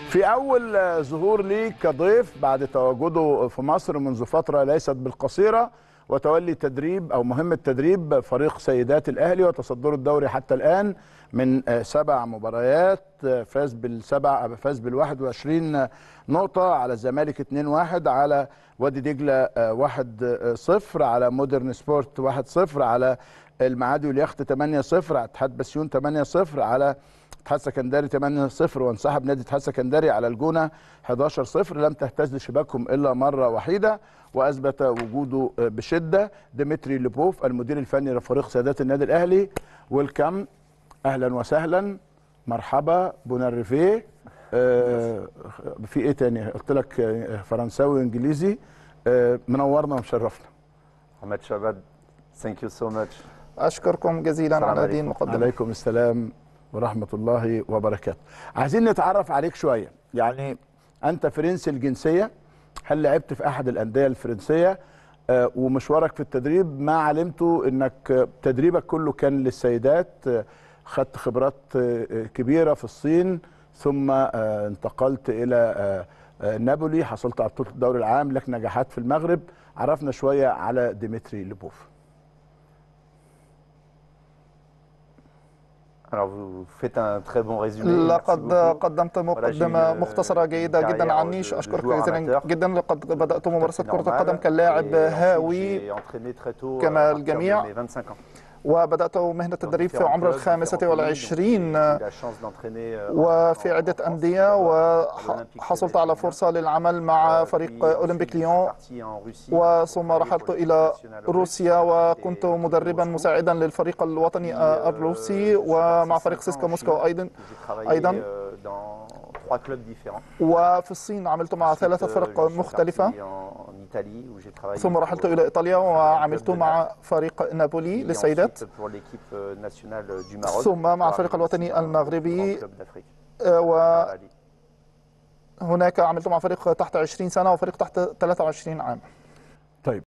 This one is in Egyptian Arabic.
في أول آه، ظهور لي كضيف بعد تواجده في مصر منذ فترة ليست بالقصيرة وتولي تدريب أو مهمة تدريب فريق سيدات الأهلي وتصدر الدوري حتى الآن من آه، سبع مباريات آه، فاز بالسبع فاز بال 21 نقطة على الزمالك 2-1 على وادي دجلة 1-0 على مودرن سبورت 1-0 على المعادي واليخت 8-0 على اتحاد بسيون 8-0 على اتحاد سكندري 8-0 وانسحب نادي اتحاد سكندري على الجونه 11-0 لم تهتز شباكهم الا مره وحيده واثبت وجوده بشده ديمتري لوبوف المدير الفني لفريق سادات النادي الاهلي ويلكم اهلا وسهلا مرحبا بوناريفيه آه في ايه تاني قلت لك آه، فرنساوي وانجليزي آه منورنا ومشرفنا Ahmed Shabad, thank you so much. أشكركم جزيلا السلام على هذه عليكم. المقدمة عليكم السلام ورحمة الله وبركاته عايزين نتعرف عليك شوية يعني أنت فرنسي الجنسية هل لعبت في أحد الأندية الفرنسية آه، ومشوارك في التدريب ما علمته أنك آه، تدريبك كله كان للسيدات آه، خدت خبرات آه، آه، كبيرة في الصين ثم آه، انتقلت إلى آه، آه، نابولي حصلت على بطولة الدوري العام لك نجاحات في المغرب عرفنا شوية على ديمتري لوبوف Alors, vous faites un très bon résumé. merci لقد beaucoup. قدمت مقدمة Voilà, j'ai une- مختصرة une جيدة جدا carrière عنيش de- de أشكرك joueur جزيلا amateur. جدا لقد بدأت ممارسة C'est كرة normal. القدم كلاعب Et ensuite, هاوي j'ai entraîné très tôt, كما à partir de الجميع. mes 25 ans. وبدأت مهنة التدريب في عمر الخامسة والعشرين وفي عدة أندية وحصلت على فرصة للعمل مع فريق أولمبيك ليون وثم رحلت إلى روسيا وكنت مدربا مساعدا للفريق الوطني الروسي ومع فريق سيسكا موسكو أيضا أيضا وفي الصين عملت مع ثلاثة فرق مختلفة ثم رحلت إلى إيطاليا وعملت مع فريق نابولي للسيدات ثم مع الفريق الوطني المغربي وهناك عملت مع فريق تحت 20 سنة وفريق تحت 23 عام